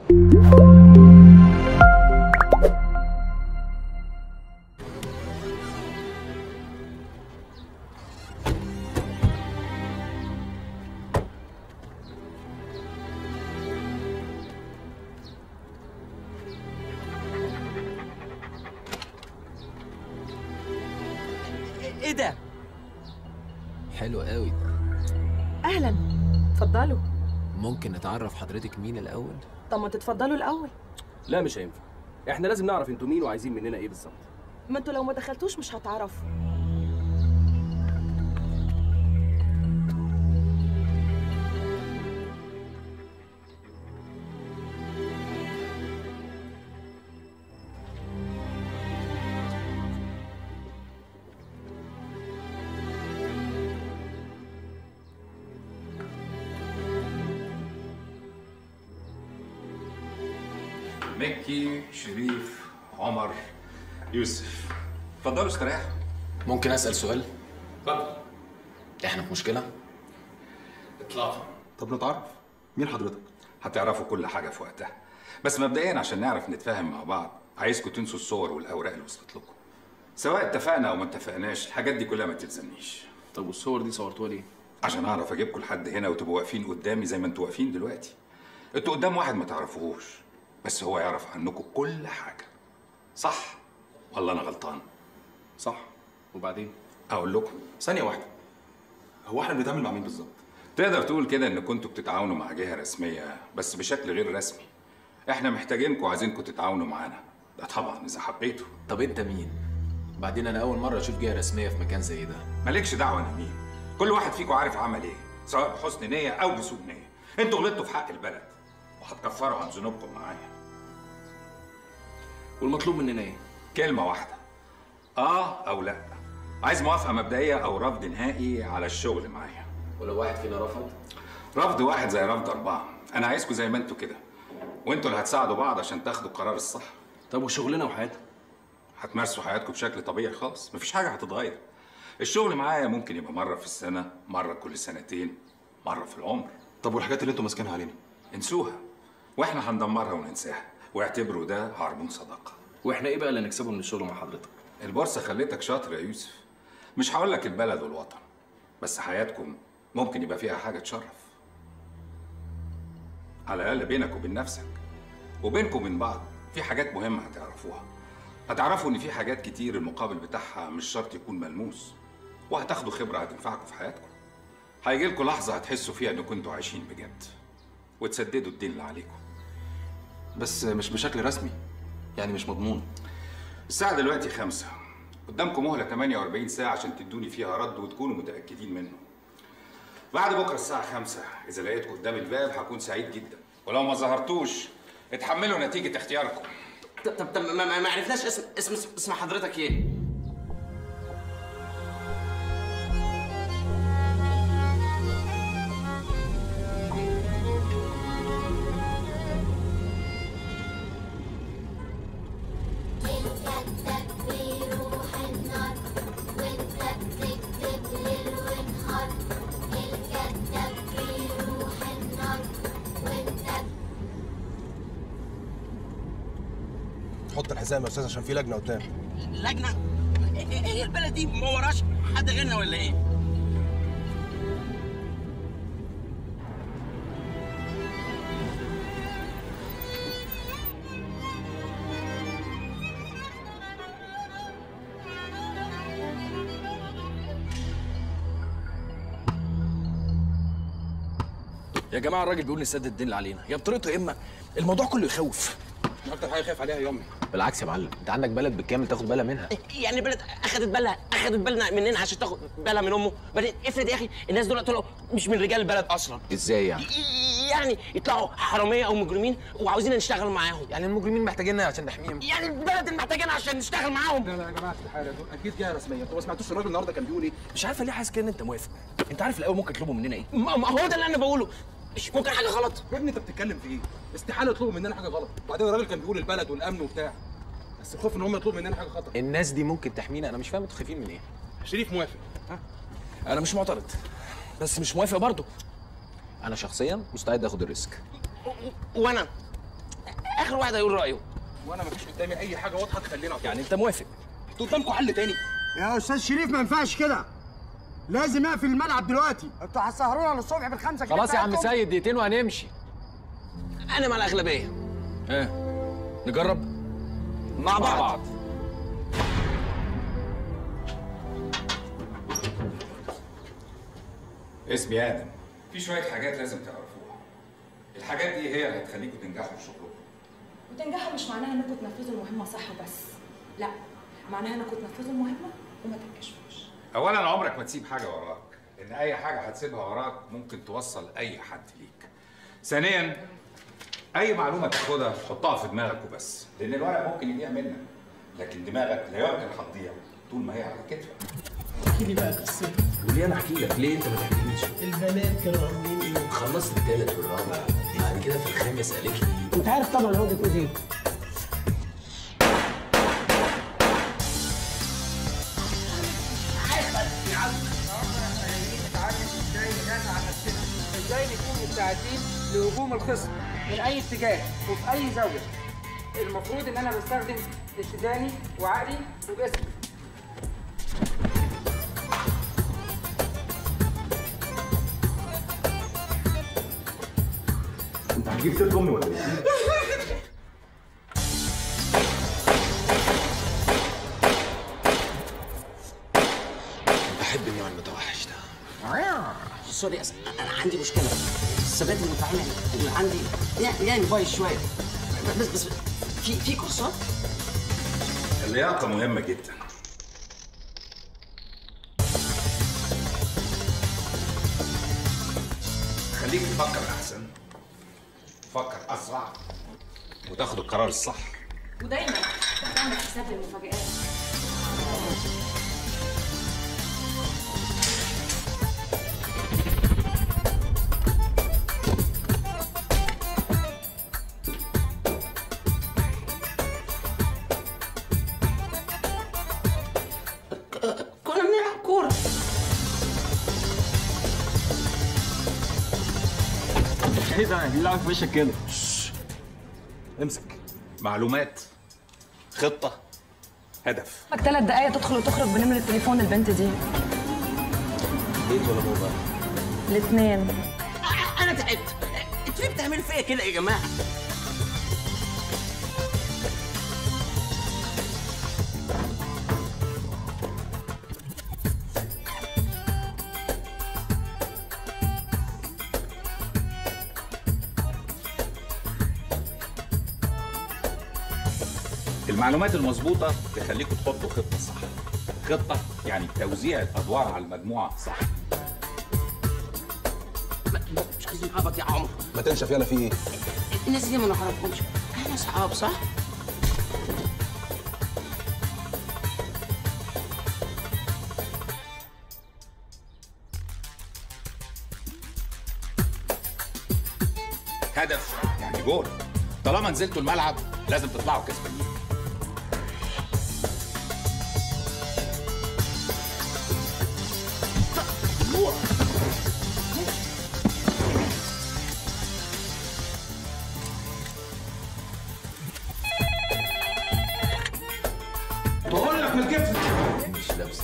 ايه ده؟ حلو قوي اهلا اتفضلوا ممكن نتعرف حضرتك مين الاول طب ما تتفضلوا الاول لا مش هينفع احنا لازم نعرف انتوا مين وعايزين مننا ايه بالظبط ما انتوا لو ما دخلتوش مش هتعرفوا مكي شريف عمر يوسف اتفضلوا استريحوا ممكن اسال سؤال اتفضل احنا في مشكله اطلاقا طب نتعرف مين حضرتك هتعرفوا كل حاجه في وقتها بس مبدئيا عشان نعرف نتفاهم مع بعض عايزكم تنسوا الصور والاوراق اللي وصلت لكم سواء اتفقنا او ما اتفقناش الحاجات دي كلها ما تلزمنيش طب والصور دي صورتوها ليه؟ عشان اعرف اجيبكم لحد هنا وتبقوا واقفين قدامي زي ما انتوا واقفين دلوقتي انتوا قدام واحد ما تعرفوهوش بس هو يعرف عنكم كل حاجه صح ولا انا غلطان صح وبعدين؟ اقول لكم ثانيه واحده هو احنا بنتعامل مع مين بالظبط تقدر تقول كده ان كنتوا بتتعاونوا مع جهه رسميه بس بشكل غير رسمي احنا محتاجينكم وعايزينكم تتعاونوا معانا ده طبعا اذا حبيتوا طب انت مين بعدين انا اول مره اشوف جهه رسميه في مكان زي ده مالكش دعوه انا مين كل واحد فيكم عارف عمل ايه سواء بحسن نيه او بسوء نيه انتوا غلطتوا في حق البلد وهتكفروا عن ذنوبكم معايا والمطلوب مننا ايه؟ كلمه واحده اه او لا عايز موافقه مبدئيه او رفض نهائي على الشغل معايا ولو واحد فينا رفض رفض واحد زي رفض اربعه انا عايزكم زي ما انتوا كده وانتوا اللي هتساعدوا بعض عشان تاخدوا القرار الصح طب وشغلنا وحياتنا؟ هتمارسوا حياتكم بشكل طبيعي خالص مفيش حاجه هتتغير الشغل معايا ممكن يبقى مره في السنه مره كل سنتين مره في العمر طب والحاجات اللي انتوا ماسكينها علينا انسوها واحنا هندمرها وننساها واعتبروا ده عربون صداقه واحنا ايه بقى اللي نكسبه من الشغل مع حضرتك؟ البورصه خليتك شاطر يا يوسف مش هقول لك البلد والوطن بس حياتكم ممكن يبقى فيها حاجه تشرف على الاقل بينك وبين نفسك وبينكم وبين بعض في حاجات مهمه هتعرفوها هتعرفوا ان في حاجات كتير المقابل بتاعها مش شرط يكون ملموس وهتاخدوا خبره هتنفعكم في حياتكم هيجي لكم لحظه هتحسوا فيها انكم انتوا عايشين بجد وتسددوا الدين اللي عليكم بس مش بشكل رسمي يعني مش مضمون الساعة دلوقتي خمسة قدامكم مهلة 48 ساعة عشان تدوني فيها رد وتكونوا متأكدين منه بعد بكرة الساعة خمسة إذا لقيتكم قدام الباب هكون سعيد جدا ولو ما ظهرتوش اتحملوا نتيجة اختياركم طب طب طب ما, ما- ما عرفناش اسم اسم اسم حضرتك ايه؟ حط الحزام يا استاذ عشان في لجنه قدام لجنه ايه إيه- إيه البلد دي ما وراش حد غيرنا ولا ايه؟ يا جماعه الراجل بيقول نسدد الدين اللي علينا يا بطريقته يا اما الموضوع كله يخوف اكتر حاجه خايف عليها يا امي بالعكس يا معلم انت عندك بلد بالكامل تاخد بالها منها يعني البلد اخدت بالها اخدت بالنا مننا عشان تاخد بالها من امه بعدين افرض يا اخي الناس دول طلعوا مش من رجال البلد اصلا ازاي يعني يعني يطلعوا حراميه او مجرمين وعاوزين نشتغل معاهم يعني المجرمين محتاجيننا عشان نحميهم يعني البلد اللي محتاجانا عشان نشتغل معاهم لا لا يا جماعه استحاله دول اكيد جهه رسميه انتوا ما سمعتوش الراجل النهارده كان بيقول ايه مش عارفه ليه حاسس كده ان انت موافق انت عارف الاول ممكن يطلبوا مننا ايه ما ما هو ده اللي انا بقوله مش ممكن حاجه غلط يا ابني انت بتتكلم في ايه استحاله يطلبوا مننا حاجه غلط وبعدين الراجل كان بيقول البلد والامن وبتاع بس الخوف ان هم يطلبوا مننا حاجه خطر الناس دي ممكن تحمينا انا مش فاهم انتوا خايفين من ايه شريف موافق ها انا مش معترض بس مش موافق برضه انا شخصيا مستعد اخد الريسك وانا اخر واحد هيقول رايه وانا مفيش قدامي اي حاجه واضحه تخلينا يعني انت موافق انتوا قدامكم حل تاني يا استاذ شريف ما ينفعش كده لازم اقفل الملعب دلوقتي انتوا هتسهرونا للصبح بالخمسه جنيه خلاص يا عم بتاعتكم؟ سيد دقيقتين وهنمشي انا مع الاغلبيه ها نجرب مع بعض, بعض اسمي ادم في شويه حاجات لازم تعرفوها الحاجات دي هي اللي هتخليكم تنجحوا في شغلكم وتنجحوا مش معناها انكم تنفذوا المهمه صح وبس لا معناها انكم تنفذوا المهمه وما تنكشفوش اولا عمرك ما تسيب حاجه وراك لان اي حاجه هتسيبها وراك ممكن توصل اي حد ليك ثانيا اي معلومه تاخدها حطها في دماغك وبس لان الورق ممكن يضيع منك لكن دماغك لا يمكن هتضيع طول ما هي على كتفك وليه انا احكي لك ليه انت ما تحكيليش البنات كانوا عاملين ايه؟ خلصت التالت والرابع بعد كده في الخامس قالت لي انت عارف طبعا هو بتقول ايه؟ ازاي نكون مستعدين لهجوم الخصم من اي اتجاه وفي اي زاويه المفروض ان انا بستخدم اتجاهي وعقلي وجسمي انت هتجيب سيره امي ولا ايه؟ بحب النوع المتوحش ده سوري أس... انا عندي مشكله الثبات المتعامل اللي عندي يعني يعني بايظ شويه بس بس في في كورسات اللياقه مهمه جدا خليك تفكر احسن تفكر اسرع وتاخد القرار الصح ودايما تعمل حساب للمفاجآت كنا بنلعب كوره ايه ده بيلعب في وشك كده امسك معلومات خطه هدف لك ثلاث دقايق تدخل وتخرج بنمرة تليفون البنت دي بيت ولا موبايل الاثنين انا تعبت انتوا ليه بتعملوا فيا كده يا جماعه المعلومات المظبوطه تخليكم تحطوا خطه صح خطه يعني توزيع الادوار على المجموعه صح مش عايزين نعبط يا عمر ما تنشف يلا في ايه؟ الناس دي ما نعرفهمش احنا اصحاب صح هدف يعني جول طالما نزلتوا الملعب لازم تطلعوا كسبانين بقول لك من الكتف مش لابسه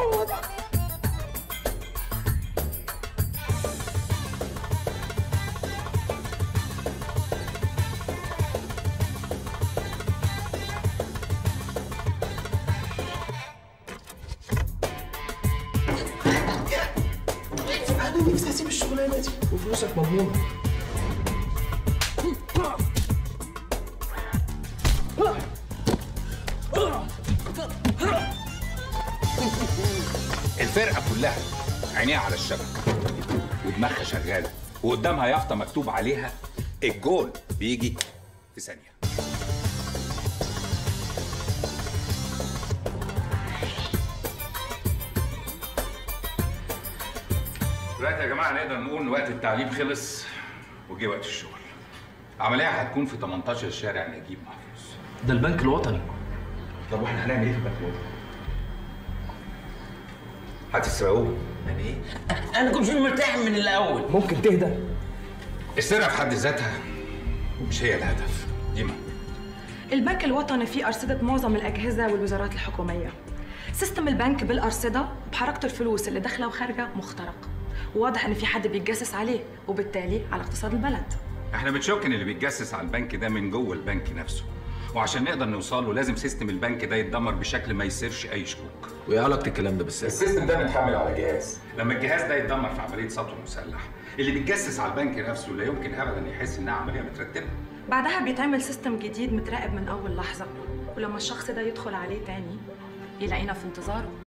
انا نفسي اسيب الشغلانه دي وفلوسك مضمونه الفرقه كلها عينيها على الشبكه ودماغها شغاله وقدامها يافطه مكتوب عليها الجول بيجي في ثانيه دلوقتي يا جماعه نقدر نقول ان وقت التعليم خلص وجه وقت الشغل العمليه هتكون في 18 شارع نجيب محفوظ ده البنك الوطني طب واحنا هنعمل ايه في البنك الوطني؟ هتسرقوه يعني ايه؟ انا كنت مرتاح من الاول ممكن تهدى السرقه في حد ذاتها مش هي الهدف ديما البنك الوطني فيه أرصدة معظم الأجهزة والوزارات الحكومية سيستم البنك بالأرصدة بحركة الفلوس اللي داخلة وخارجة مخترق وواضح إن في حد بيتجسس عليه وبالتالي على اقتصاد البلد احنا بنشك ان اللي بيتجسس على البنك ده من جوه البنك نفسه وعشان نقدر نوصل له لازم سيستم البنك ده يتدمر بشكل ما يصيرش اي شكوك وايه علاقه الكلام ده بالسياسه السيستم ده متحمل على جهاز لما الجهاز ده يتدمر في عمليه سطو مسلح اللي بيتجسس على البنك نفسه لا يمكن ابدا يحس انها عمليه مترتبه بعدها بيتعمل سيستم جديد متراقب من أول لحظة ولما الشخص ده يدخل عليه تاني يلاقينا في انتظاره